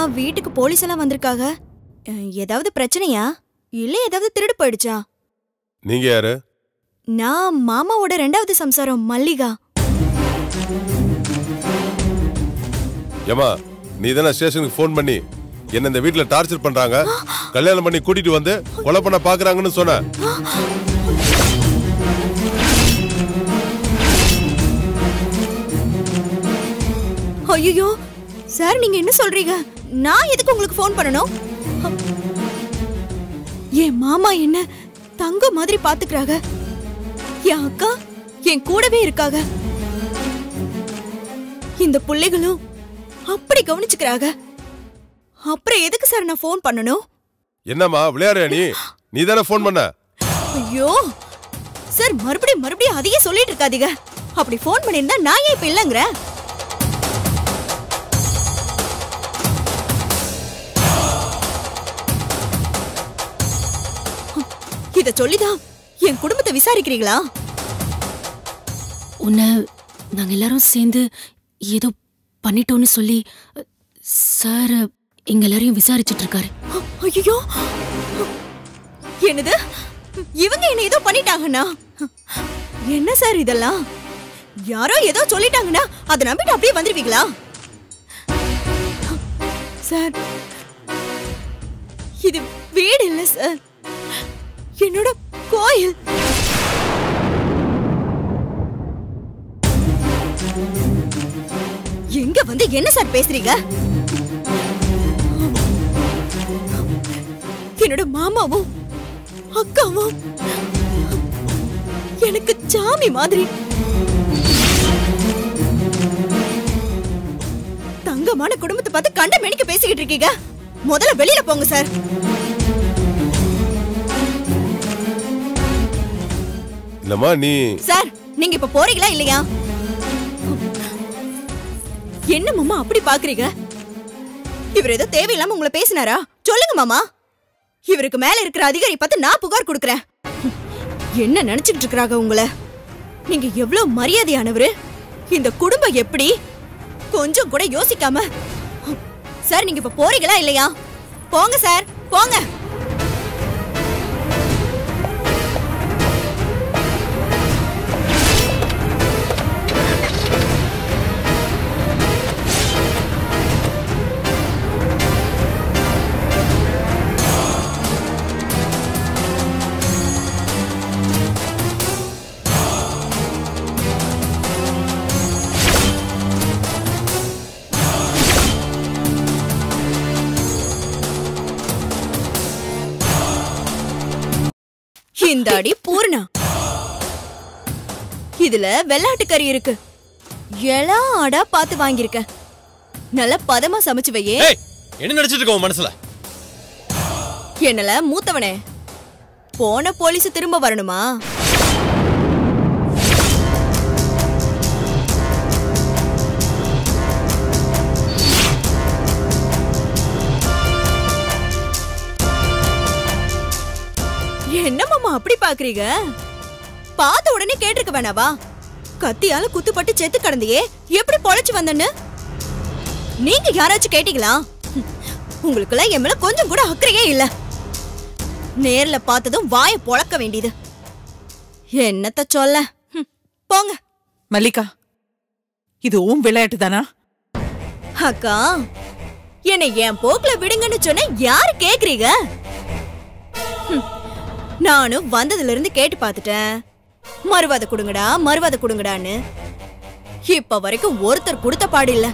வீட்டுக்கு போலீஸ் எல்லாம் வந்திருக்காங்க அஹ், ஏதாவது பிரச்சனையா இல்ல ஏதாவது திருடு போயிடுச்சா நீங்க யாரு நான் மாமாவோட ரெண்டாவது சம்சாரம் மல்லிகா ஏமா நீ தானே ஸ்டேஷனுக்கு ஃபோன் பண்ணி என்ன இந்த வீட்ல டார்ச்சர் பண்றாங்க கல்யாணம் பண்ணி கூட்டிட்டு வந்து கொலை பண்ண பாக்குறாங்கன்னு சொன்ன ஐயோ சார் நீங்க என்ன சொல்றீங்க நான் எதுக்கு உங்களுக்கு ஃபோன் பண்ணணும் என் மாமா என்ன தங்க மாதிரி பாத்துக்கறாங்க என் அக்கா என் கூடவே இருக்காங்க இந்த புள்ளைகளும் அப்படி கவனிச்சுக்கிறாங்க அப்புறம் எதுக்கு சார் நான் ஃபோன் பண்ணணும் என்னம்மா விளையாடுறியா நீ நீ தானே ஃபோன் பண்ண ஐயோ சார் மறுபடியும் மறுபடியும் அதையே சொல்லிட்டு இருக்காதீங்க அப்படி ஃபோன் பண்ணியிருந்தா நான் ஏன் இப்ப இல்லைங்கிறேன் இத சொல்லிதான் என் குடும்பத்தை விசாரிக்கிறீங்களா உன்னை நாங்க எல்லாரும் சேர்ந்து ஏதோ பண்ணிட்டோம்னு சொல்லி சார் எங்க எல்லாரையும் விசாரிச்சிட்டு இருக்காரு ஐயோ என்னது இவங்க என்ன ஏதோ பண்ணிட்டாங்கண்ணா என்ன சார் இதெல்லாம் யாரோ ஏதோ சொல்லிட்டாங்கன்னா அதை நம்பிட்டு அப்படியே வந்துருவீங்களா சார் இது வீடு இல்ல சார் என்னோட கோயில் எங்க வந்து என்ன சார் பேசுறீங்க என்னோட மாமாவும் அக்காவும் எனக்கு சாமி மாதிரி தங்கமான குடும்பத்தை பார்த்து கண்ட மெனிக்க பேசிக்கிட்டு இருக்கீங்க முதல்ல வெளியில போங்க சார் இல்லம்மா நீ சார் நீங்க இப்ப போறீங்களா இல்லையா என்ன மாமா அப்படி பாக்குறீங்க இவர் ஏதோ தேவையில்லாம உங்களை பேசினாரா சொல்லுங்க மாமா இவருக்கு மேல இருக்கிற அதிகாரி பார்த்து நான் புகார் கொடுக்கறேன் என்ன நினைச்சிட்டு இருக்கறாங்க உங்களை நீங்க எவ்வளவு மரியாதையானவரு இந்த குடும்பம் எப்படி கொஞ்சம் கூட யோசிக்காம சார் நீங்க இப்ப போறீங்களா இல்லையா போங்க சார் போங்க இந்த அடி பூர்ணா இதுல வெள்ளாட்டு கறி இருக்கு எலா ஆடா பார்த்து வாங்கியிருக்கேன் நல்ல பதமா சமைச்சு வையே ஏய் என்ன நினைச்சிட்டு இருக்க உன் மனசுல என்னல மூத்தவனே போன போலீஸ் திரும்ப வரணுமா என்ன மாமா அப்படி பாக்குறீங்க பார்த்த உடனே கேட்டிருக்க வேணாவா கத்தியால குத்துப்பட்டு செத்து கிடந்தியே எப்படி பொழைச்சு வந்தன்னு நீங்க யாராச்சும் கேட்டீங்களா ஹம், உங்களுக்கெல்லாம் என் மேல கொஞ்சம் கூட அக்கறையே இல்ல நேர்ல பார்த்ததும் வாயை பொளக்க வேண்டியது என்னத்த சொல்ல ஹம், போங்க மல்லிகா இது உன் விளையாட்டு தானா அக்கா என்னை என் போக்குல விடுங்கன்னு சொன்ன யாரு கேக்குறீங்க ஹம், நானும் வந்ததுல இருந்து கேட்டு பார்த்துட்டேன் மறுவாத கொடுங்கடா மறுவாத கொடுங்கடான்னு இப்ப வரைக்கும் ஒருத்தர் கொடுத்த பாடு இல்ல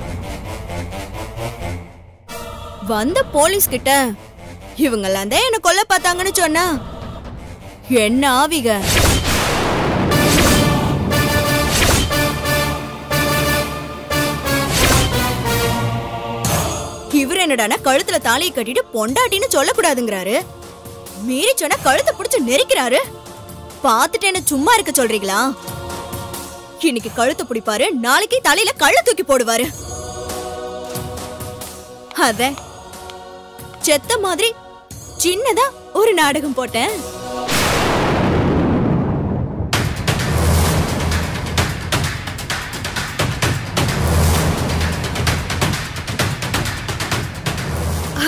வந்த போலீஸ் கிட்ட இவங்கெல்லாம் தான் என்ன கொல்ல பார்த்தாங்கன்னு சொன்னா என்ன ஆவிக இவர் என்னடானா கழுத்துல தாலியை கட்டிட்டு பொண்டாட்டின்னு சொல்லக்கூடாதுங்கிறாரு மீறி சொன்னா கழுத்தை பிடிச்சு நெரிக்கிறாரு பார்த்துட்டு என்ன சும்மா இருக்க சொல்றீங்களா இன்னைக்கு கழுத்தை பிடிப்பாரு நாளைக்கு தலையில கள்ள தூக்கி போடுவாரு அத செத்த மாதிரி சின்னதா ஒரு நாடகம் போட்டேன்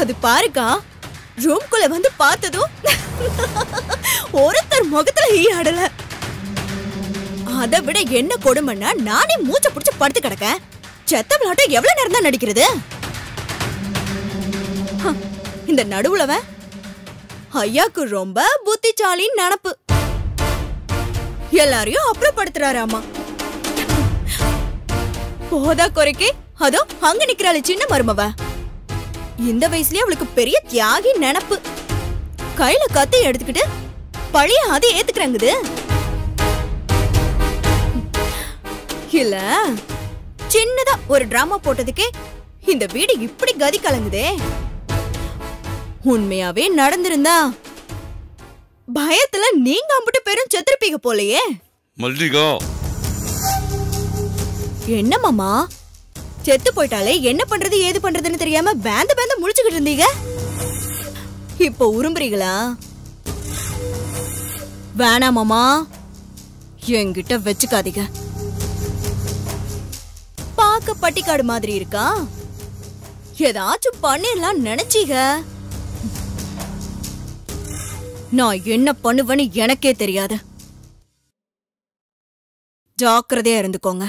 அது பாருக்கா ரூம்குள்ள வந்து பார்த்ததும் ஒருத்தர் முகத்துல ஈ ஆடல அதை விட என்ன கொடுமைன்னா நானே மூச்சை பிடிச்சு படுத்து கிடக்கேன் செத்த விளையாட்டம் எவ்வளவு நேரம் தான் நடிக்கிறது ஹ, இந்த நடுவுலவன் ஐயாக்கு ரொம்ப புத்திசாலின்னு நினப்பு எல்லாரையும் அப்புறப்படுத்துறாரு அம்மா போதா குறைக்கு அதோ அங்க நிக்கிறாள் சின்ன மருமவ இந்த வயசுலயே அவளுக்கு பெரிய தியாகி நினப்பு கையில கத்தி எடுத்துக்கிட்டு பழைய அதை ஏத்துக்கிறாங்குது இல்ல சின்னதா ஒரு டிராமா போட்டதுக்கே இந்த வீடு இப்படி கதி கலங்குதே உண்மையாவே நடந்திருந்தா பயத்துல நீங்க அம்பிட்டு பேரும் செத்துருப்பீங்க போலயே மல்லிகா என்ன மாமா செத்து போயிட்டாலே என்ன பண்றது ஏது பண்றதுன்னு தெரியாம பேந்த பேந்த முழிச்சுக்கிட்டு இருந்தீங்க இப்போ உரும்புறீங்களா வேணாம் மாமா என்கிட்ட வச்சுக்காதீங்க பார்க்க பட்டிக்காடு மாதிரி இருக்கா ஏதாச்சும் பண்ணிடலாம் நினைச்சீங்க நான் என்ன பண்ணுவேன்னு எனக்கே தெரியாது ஜாக்கிரதையா இருந்துக்கோங்க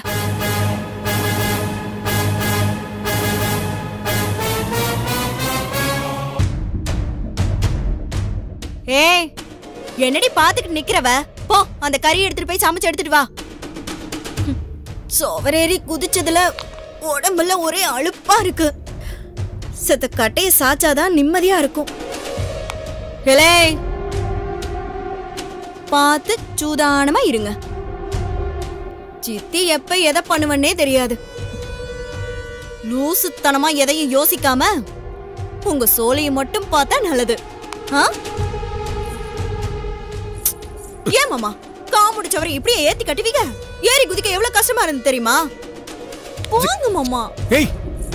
ஏய் என்னடி பாத்துக்கிட்டு நிக்கிறவ போ அந்த கறி எடுத்துட்டு போய் சமைச்சு எடுத்துட்டு வா ஹம், சோவரேறி குதிச்சதுல உடம்புல ஒரே அலுப்பா இருக்கு செத்த கட்டைய சாச்சாதான் நிம்மதியா இருக்கும் ஹலே பார்த்து சூதானமா இருங்க சித்தி எப்ப எதை பண்ணுவன்னே தெரியாது லூசுத்தனமா எதையும் யோசிக்காம உங்க சோலையை மட்டும் பார்த்தா நல்லது ஆ ஏன் மாமா காமுடிச்சவரை இப்படியே ஏத்தி கட்டுவீங்க ஏறி குதிக்க எவ்வளவு கஷ்டமா இருந்து தெரியுமா போங்க மாமா ஏய்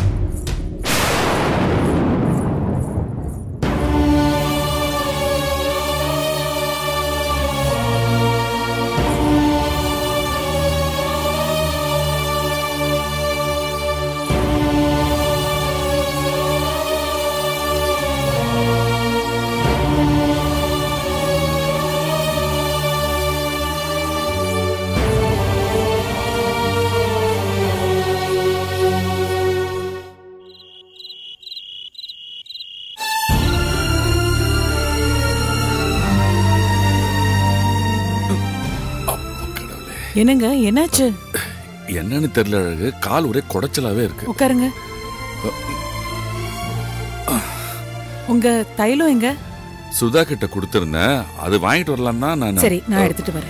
என்னங்க என்னாச்சு என்னன்னு தெரியல அழகு கால் ஒரே குடைச்சலாவே இருக்கு உட்காருங்க உங்க தைலம் எங்க சுதா கிட்ட கொடுத்திருந்தேன் அது வாங்கிட்டு வரலாம் தான் நான் சரி நான் எடுத்துட்டு வரேன்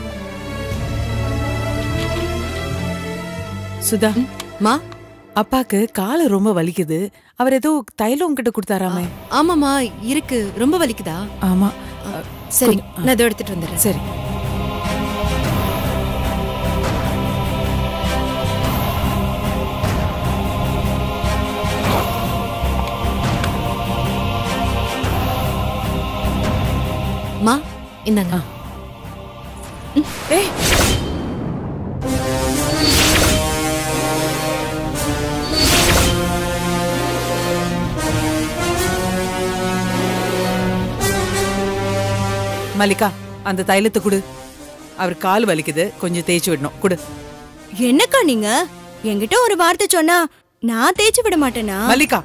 சுதா மா அப்பாக்கு கால ரொம்ப வலிக்குது அவர் ஏதோ தைலம் உங்ககிட்ட கொடுத்தாராமே ஆமாமா இருக்கு ரொம்ப வலிக்குதா ஆமா சரி கொஞ்சம், ஆ. நான் இதோ எடுத்துட்டு வந்துடுறேன் சரி மா இந்தாங்க ஏய் மல்லிகா அந்த தைலத்தை கொடு அவர் கால் வலிக்குது கொஞ்சம் தேய்ச்சி விடணும் கொடு என்னக்கா நீங்க என்கிட்ட ஒரு வார்த்தை சொன்னா நான் தேய்ச்சி விட மாட்டேனா மல்லிகா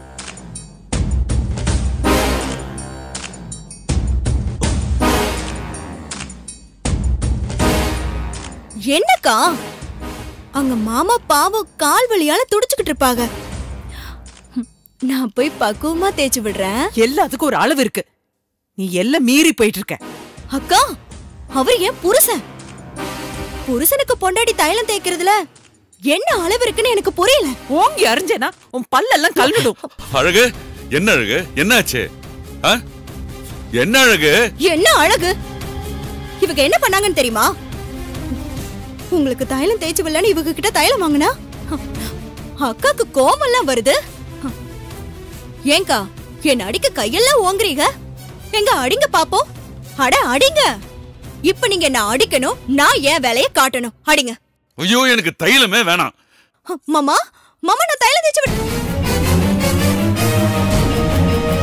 என்னக்கா அங்க மாமா பாவம் கால் வலியால துடிச்சுக்கிட்டு இருப்பாங்க ஹம், நான் போய் பக்குவமா தேய்ச்சி விடுறேன் எல்லாத்துக்கும் ஒரு அளவு இருக்கு நீ எல்லாம் மீறி போயிட்டு இருக்க அக்கா அவர் ஏன் புருஷன் புருஷனுக்கு பொண்டாடி தைலம் தேய்க்கிறதுல என்ன அளவு இருக்குன்னு எனக்கு புரியல ஓங்கி அறிஞ்சேனா உன் பல்லெல்லாம் கல்விடும் அழகு என்ன அழகு என்னாச்சு ஆ? என்ன அழகு என்ன அழகு இவங்க என்ன பண்ணாங்கன்னு தெரியுமா உங்களுக்கு தைலம் தேய்ச்சி விடலன்னு இவங்க கிட்ட தைலம் வாங்கினா அக்காக்கு கோவம்லாம் வருது ஏங்கா என் அடிக்க கையெல்லாம் ஓங்குறீங்க எங்க அடிங்க பாப்போம் அட அடிங்க இப்ப நீங்க என்ன அடிக்கணும் நான் என் வேலைய காட்டணும் அடிங்க ஐயோ எனக்கு தைலமே வேணாம் மாமா மாமா நான் தைலம் தேய்ச்சி விட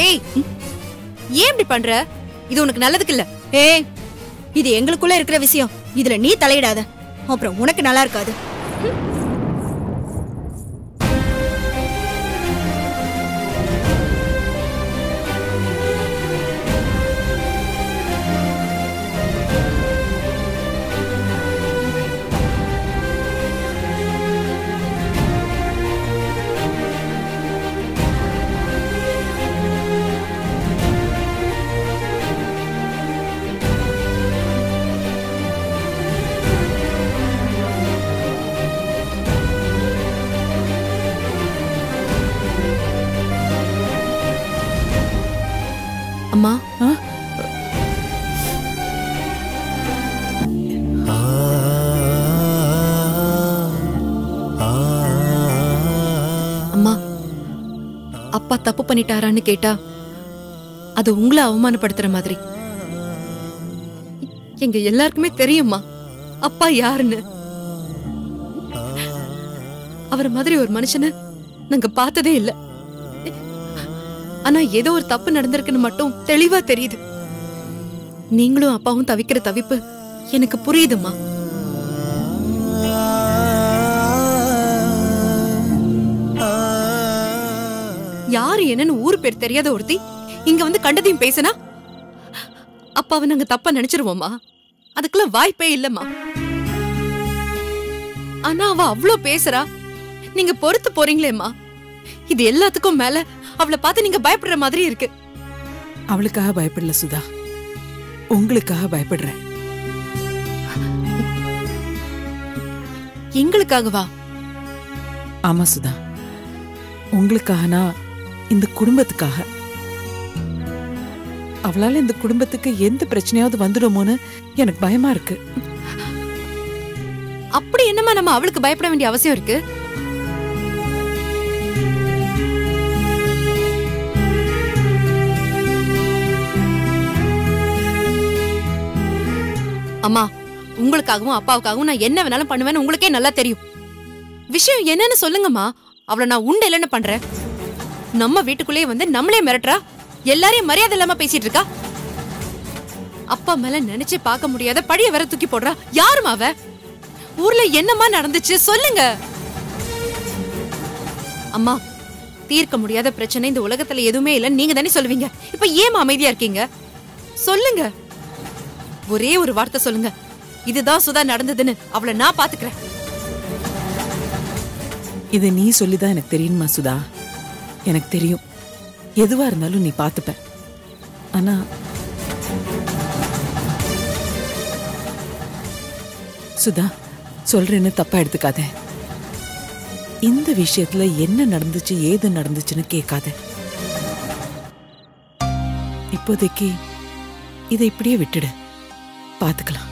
ஏய் ஏன் இப்படி பண்ற இது உனக்கு நல்லதுக்கு இல்ல ஏய் இது எங்களுக்குள்ள இருக்கிற விஷயம் இதுல நீ தலையிடாத அப்புறம் உனக்கு நல்லா இருக்காது அம்மா அம்மா அப்பா தப்பு பண்ணிட்டாரான்னு கேட்டா அது உங்களை அவமானப்படுத்துற மாதிரி எங்க எல்லாருக்குமே தெரியுமா அப்பா யாருன்னு அவர் மாதிரி ஒரு மனுஷனை நாங்க பார்த்ததே இல்ல ஆனா ஏதோ ஒரு தப்பு நடந்திருக்குன்னு மட்டும் தெளிவா தெரியுது நீங்களும் அப்பாவும் தவிக்கிற தவிப்பு எனக்கு புரியுதுமா யாரு என்னன்னு ஊர் பேர் தெரியாத ஒருத்தி இங்க வந்து கண்டதையும் பேசினா அப்பாவை நாங்க தப்பா நினைச்சிருவோமா அதுக்கெல்லாம் வாய்ப்பே இல்லம்மா ஆனா அவ அவ்ளோ பேசுறா நீங்க பொறுத்து போறீங்களேம்மா இது எல்லாத்துக்கும் மேல அவளை பார்த்து நீங்க பயப்படுற மாதிரி இருக்கு அவளுக்காக பயப்படல சுதா உங்களுக்காக பயப்படுறேன் எங்களுக்காகவா ஆமா சுதா உங்களுக்காகனா இந்த குடும்பத்துக்காக அவளால இந்த குடும்பத்துக்கு எந்த பிரச்சனையாவது வந்துடுமோன்னு எனக்கு பயமா இருக்கு அப்படி என்னமா நம்ம அவளுக்கு பயப்பட வேண்டிய அவசியம் இருக்கு அம்மா உங்களுக்காகவும் அப்பாவுக்காகவும் நான் என்ன வேணாலும் பண்ணுவேன்னு உங்களுக்கே நல்லா தெரியும் விஷயம் என்னன்னு சொல்லுங்கம்மா அவளை நான் உண்டு இல்லைன்னு பண்றேன் நம்ம வீட்டுக்குள்ளேயே வந்து நம்மளே மிரட்டுறா எல்லாரையும் மரியாதை இல்லாம பேசிட்டு இருக்கா அப்பா மேல நினைச்சே பார்க்க முடியாத படிய வேற தூக்கி போடுறா யாருமா அவ ஊர்ல என்னமா நடந்துச்சு சொல்லுங்க அம்மா தீர்க்க முடியாத பிரச்சனை இந்த உலகத்துல எதுவுமே இல்லைன்னு நீங்க தானே சொல்லுவீங்க இப்ப ஏன் அமைதியா இருக்கீங்க சொல்லுங்க ஒரே ஒரு வார்த்தை சொல்லுங்க இதுதான் சுதா நடந்ததுன்னு அவளை நான் பாத்துக்கிறேன் இதை நீ சொல்லிதான் எனக்கு தெரியுமா சுதா எனக்கு தெரியும் எதுவா இருந்தாலும் நீ பாத்துப்ப ஆனா சுதா சொல்றேன்னு தப்பா எடுத்துக்காத இந்த விஷயத்துல என்ன நடந்துச்சு ஏது நடந்துச்சுன்னு கேட்காத இப்போதைக்கு இதை இப்படியே விட்டுடு பாத்துக்கலாம்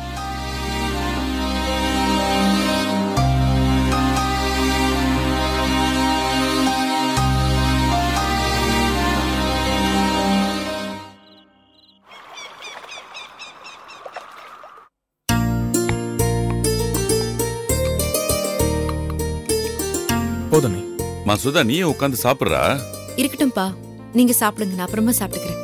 போதும் நீ மசுதா நீயே உட்காந்து சாப்பிடுறா இருக்கட்டும்பா நீங்க சாப்பிடுங்க நான் அப்புறமா சாப்பிட்டுக்கிறேன்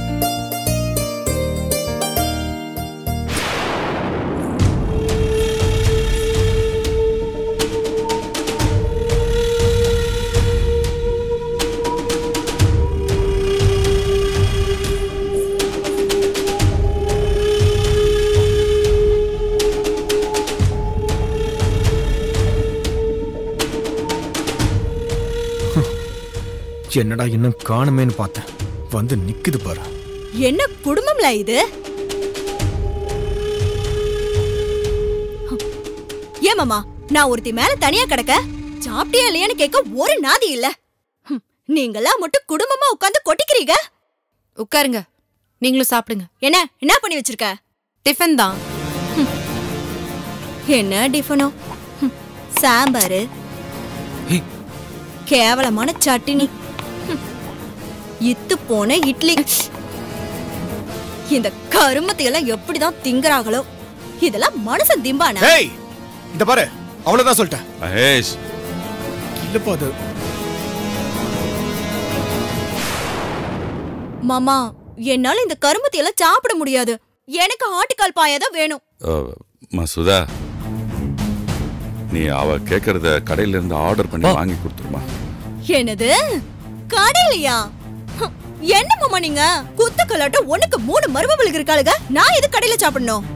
என்னடா இன்னும் காணுமேன்னு பார்த்தேன் வந்து நிக்குது பாரு என்ன குடும்பம்ல இது ஏன் மாமா நான் ஒருத்தி மேல தனியா கிடக்க சாப்பிட்டியா இல்லையான்னு கேட்க ஒரு நாதி இல்ல ஹம், நீங்கெல்லாம் மட்டும் குடும்பமா உட்கார்ந்து கொட்டிக்கிறீங்க உட்காருங்க நீங்களும் சாப்பிடுங்க என்ன என்ன பண்ணி வச்சிருக்க டிஃபன் தான் என்ன டிஃபனோ ஹம், சாம்பாரு ஏய். கேவலமான சட்டினி ஹம், இத்து போன இட்லி இந்த கருமத்தை எல்லாம் எப்படிதான் திங்கறாங்களோ இதெல்லாம் மனுஷன் திம்பானா ஏய் இந்த பாரு அவ்வளவுதான் சொல்லிட்டேன் மகேஷ் இல்லப்பா அது மாமா என்னால இந்த கரும்பத்தி எல்லாம் சாப்பிட முடியாது எனக்கு ஆட்டுக்கால் பாயாதான் வேணும் அஹ், மசுதா நீ அவ கேக்குறத கடையில இருந்து ஆர்டர் பண்ணி வாங்கி கொடுத்துருமா என்னது கடையிலையா ஹம், என்ன மாமா நீங்க குத்து கலாட்டம் உனக்கு மூணு மருமகளுக்கு இருக்காளுங்க நான் எது கடையில சாப்பிடணும்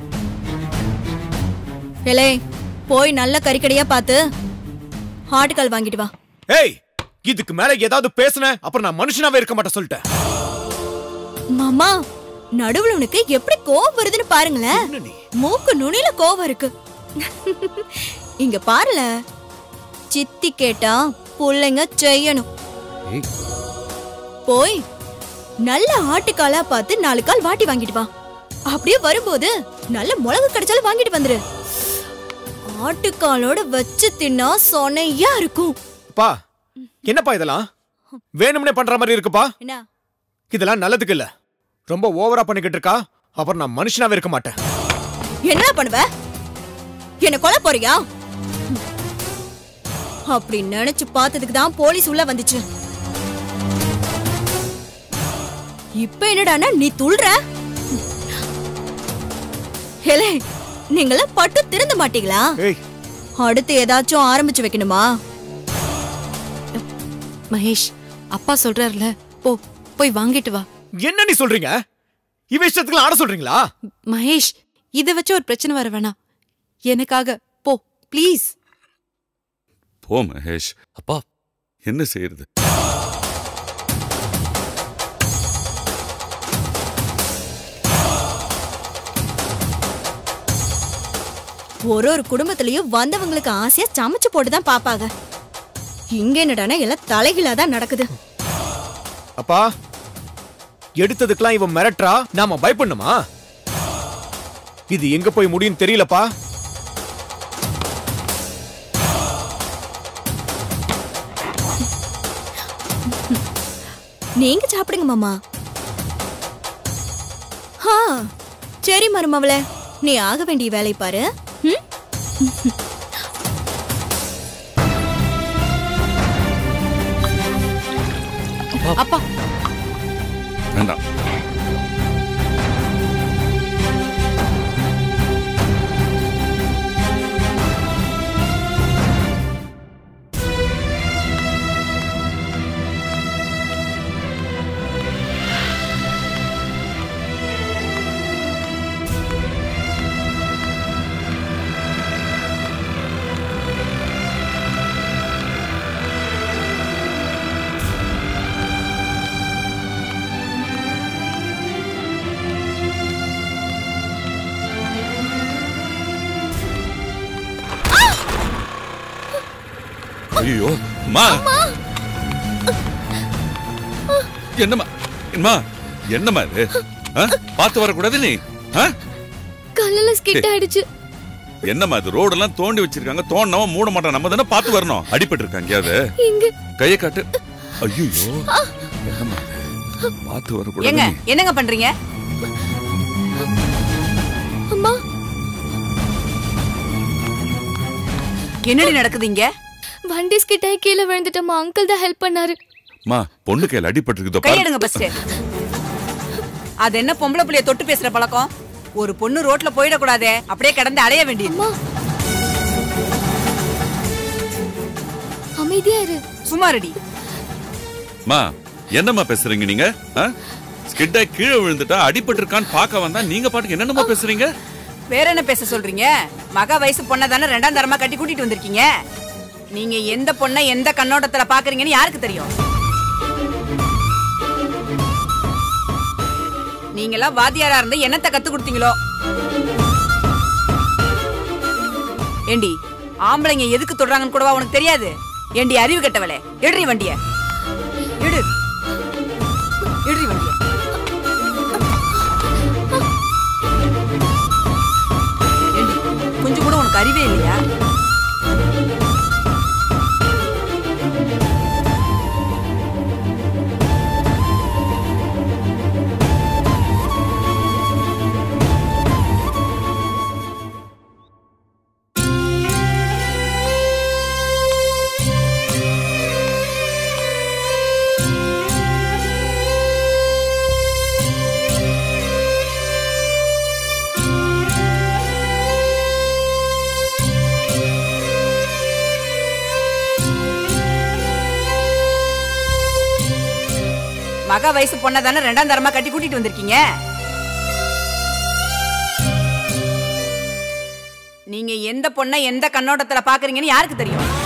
ஏலே போய் நல்ல கறிக்கடையா பார்த்து ஆட்டுக்கால் வாங்கிட்டு வா ஏய் இதுக்கு மேல ஏதாவது பேசுன அப்புறம் நான் மனுஷனாவே இருக்க மாட்டேன் சொல்லிட்டேன் மாமா நடுவுல உனக்கு எப்படி கோவம் வருதுன்னு பாருங்களேன் என்ன நீ? மூக்கு நுனியில கோவம் இருக்கு இங்க பாருல சித்தி கேட்டா புள்ளைங்க செய்யணும் ஏய். போய் நல்ல ஆட்டுக்காலா பார்த்து நாலு கால் வாட்டி வாங்கிட்டு வா அப்படியே வரும்போது நல்ல மிளகு கிடைச்சாலும் வாங்கிட்டு வந்துரு ஆட்டுக்காலோட வச்சு தின்னா சொனையா இருக்கும் பா என்னப்பா இதெல்லாம் வேணும்னே பண்ற மாதிரி இருக்குப்பா என்ன இதெல்லாம் நல்லதுக்கு இல்ல ரொம்ப ஓவரா பண்ணிக்கிட்டு இருக்கா அப்புறம் நான் மனுஷனாவே இருக்க மாட்டேன் என்ன பண்ணுவ என்ன கொலை போறியா அப்படி நினைச்சு பார்த்ததுக்கு தான் போலீஸ் உள்ள வந்துச்சு இப்ப என்னடான்னா நீ துள்ற ஹேலே நீங்கள பட்டு திருந்த மாட்டீங்களா ஏய் அடுத்து ஏதாச்சும் ஆரம்பிச்சு வைக்கணுமா மகேஷ் அப்பா சொல்றாருல போ போய் வாங்கிட்டு வா என்ன நீ சொல்றீங்க இவ இஷ்டத்துக்கு ஆட சொல்றீங்களா மகேஷ் இதை வச்சு ஒரு பிரச்சனை வர வேணாம் எனக்காக போ ப்ளீஸ் போ மகேஷ் அப்பா என்ன செய்யறது ஒரு ஒரு குடும்பத்திலயும் வந்தவங்களுக்கு ஆசையா சமைச்சு போட்டு தான் பாப்பாங்க இங்க என்னடான்னா எல்லாம் தலைகீழா தான் நடக்குது அப்பா எடுத்ததுக்கெல்லாம் இவன் மிரட்டுறா நாம பயப்படணுமா இது எங்க போய் முடியும் தெரியலப்பா நீங்க சாப்பிடுங்க மாமா ஹா சரி மருமவளே நீ ஆக வேண்டிய வேலை பாரு ம்? அப்பா வேண்டாம் ஐயோ அம்மா என்னம்மா என்னம்மா என்னம்மா இது ஆ? பார்த்து வரக்கூடாது நீ ஆ? கல்லுல ஸ்கிட் ஆயிடுச்சு என்னம்மா இது ரோடெல்லாம் தோண்டி வச்சிருக்காங்க தோண்டினவன் மூட மாட்டான் நம்ம தானே பார்த்து வரணும் அடிபட்டு இருக்காங்க எங்கேயாவது இங்க கையை காட்டு ஐயோ என்னம்மா இது? பார்த்து வரக்கூடாது ஏங்க நீ. என்னங்க பண்றீங்க அம்மா என்னடி நடக்குது இங்க வண்டி ஸ்கிட் ஆகி கீழே விழுந்துட்டம்மா அங்கிள் தான் ஹெல்ப் பண்ணாரு அம்மா பொண்ணு கையில அடிபட்டு இருக்குதோ கை பாரு எடுங்க ஃபர்ஸ்ட் அது என்ன பொம்பளை புள்ளைய தொட்டு பேசுற பழக்கம் ஒரு பொண்ணு ரோட்ல போயிடக்கூடாதே அப்படியே கிடந்து அடைய வேண்டியது அம்மா அமைதியா இரு சுமாரடி அம்மா என்னம்மா பேசுறீங்க நீங்க ஸ்கிட்டா கீழே விழுந்துட்டா அடிபட்டு இருக்கான்னு பார்க்க வந்தா நீங்க பாட்டுக்கு என்னென்னமா பேசுறீங்க வேற என்ன பேச சொல்றீங்க மக வயசு பொண்ணை தானே ரெண்டாம் தரமா கட்டி கூட்டிட்டு வந்திருக்கீங்க நீங்க எந்த பொண்ணை எந்த கண்ணோட்டத்துல பாக்குறீங்கன்னு யாருக்கு தெரியும் நீங்கெல்லாம் வாத்தியாரா இருந்து என்னத்தை கத்து கொடுத்தீங்களோ ஏண்டி ஆம்பளைங்க எதுக்கு தொடுறாங்கன்னு கூடவா உனக்கு தெரியாது ஏண்டி அறிவு கெட்டவளே எடுறி வண்டிய எடு எடுறி வண்டிய ஏண்டி கொஞ்சம் கூட உனக்கு அறிவே இல்லையா மக வயசு பொண்ணை தானே ரெண்டாம் தரமா கட்டி கூட்டிட்டு வந்திருக்கீங்க நீங்க எந்த பொண்ணை எந்த கண்ணோட்டத்துல பாக்குறீங்கன்னு யாருக்கு தெரியும்